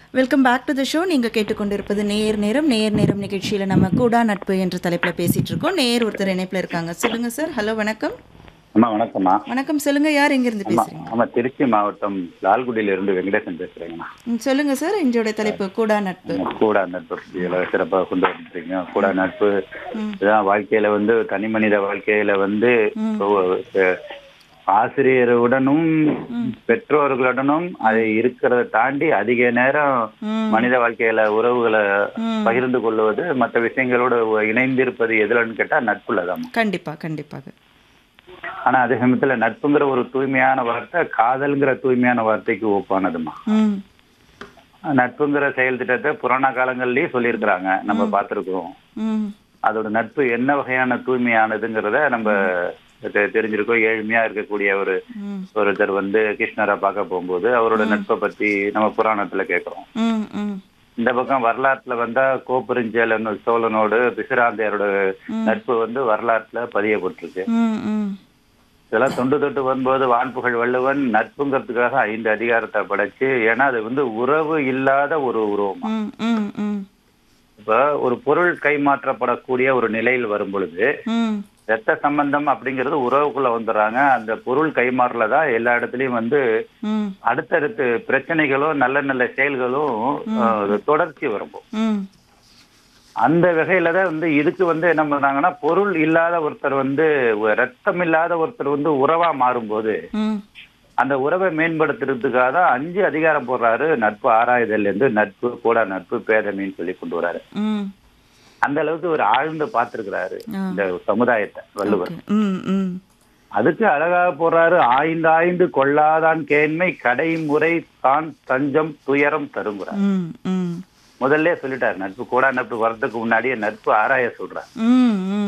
Welcome back to the show நீங்கள் கேட்டுக்கொண்டிருப்பது நேர் நேரம் நேர் நேரம் நிகழ்ச்சியில் நம்ம கூடா நட்பு என்ற தலைப்பில் பேசிட்டு இருக்கோம் நேர் ஒருத்தர் இணைப்பில் இருக்காங்க சொல்லுங்க சார் ஹலோ வணக்கம் அம்மா வணக்கம்மா வணக்கம் சொல்லுங்க யார் எங்கிருந்து அம்மா பேசுறீங்க ஆமா திருச்சி மாவட்டம் லால்குடியில இருந்து வெங்கடேசன் பேசுறேங்கம்மா ம், சொல்லுங்க சார் இன்றையோட தலைப்பு கூடா நட்பு உங்க கூட நட்பு பற்றியில சிறப்பாக கொண்டு வந்துருக்கீங்க கூட நட்பு இதான் வாழ்க்கையில வந்து தனி மனித வாழ்க்கையில வந்து ஒ- அஹ் ஆசிரியருடனும் பெற்றோர்களுடனும் அது இருக்கிறத தாண்டி அதிக நேரம் ம். மனித வாழ்க்கையில உறவுகளை ம். பகிர்ந்து கொள்வது மற்ற விஷயங்களோட இணைந்திருப்பது எதுலன்னு கேட்டா நட்புலதான் கண்டிப்பா கண்டிப்பாக ஆனா அதே சமயத்துல நட்புங்கிற ஒரு தூய்மையான வார்த்தை காதல்ங்கிற தூய்மையான வார்த்தைக்கு ஒப்பானதுமா ம் நட்புங்கிற செயல் திட்டத்தை புராண காலங்கள்லயே சொல்லியிருக்கிறாங்க நம்ம பார்த்திருக்கிறோம் ம் அதோட நட்பு என்ன வகையான தூய்மையானதுங்கிறத நம்ம தெ- தெரிஞ்சிருக்கோம் ஏழ்மையா இருக்கக்கூடிய ஒரு ம் ஒருத்தர் வந்து கிருஷ்ணரை பார்க்க போகும்போது அவரோட நட்பை பத்தி நம்ம புராணத்துல கேட்கிறோம் ம் ம் இந்த பக்கம் வரலாற்றுல வந்தா கோப்பெருஞ்சேலன் சோழனோடு பிசிராந்தையரோட நட்பு வந்து வரலாற்றுல பதியப்பட்டிருக்கு ம் ம் இதெல்லாம் தொண்டு தொட்டு வரும்போது வான்புகழ் வள்ளுவன் நட்புங்கிறதுக்காக ஐந்து அதிகாரத்தை படைச்சு ஏன்னா அது வந்து உறவு இல்லாத ஒரு உருவம் ம் ம் ம் இப்ப ஒரு பொருள் கைமாற்றப்படக்கூடிய ஒரு நிலையில் வரும் பொழுது ம் ரத்த சம்பந்தம் அப்படிங்கிறது உறவுக்குள்ள வந்துடுறாங்க அந்த பொருள் கைமாறல தான் எல்லா இடத்துலயும் வந்து ம் அடுத்தடுத்து பிரச்சனைகளும் நல்ல நல்ல செயல்களும் அஹ், தொடர்ச்சி வரும் ம் அந்த வகையில தான் வந்து இதுக்கு வந்து என்ன பண்றாங்கன்னா பொருள் இல்லாத ஒருத்தர் வந்து ரத்தம் இல்லாத ஒருத்தர் வந்து உறவா மாறும்போது ம் அந்த உறவை மேம்படுத்துறதுக்காக தான் அஞ்சு அதிகாரம் போடுறாரு நட்பு ஆராய்தல் இருந்து நட்பு கூட நட்பு பேதமைன்னு சொல்லி கொண்டு வராரு ம் அந்த அளவுக்கு ஒரு ஆழ்ந்து பார்த்திருக்கிறாரு ஆ. இந்த சமுதாயத்தை வள்ளுவர் ஓகே ம் ம் அதுக்கு அழகாக போறாரு ஆய்ந்து ஆய்ந்து கொள்ளாதான் கேண்மை கடைமுறை தான் தஞ்சம் துயரம் தருங்கிறார் ம் ம் முதல்ல சொல்லிட்டாரு நட்பு கூட நட்பு வர்றதுக்கு முன்னாடியே நட்பு ஆராய சொல்றாரு ம் ம்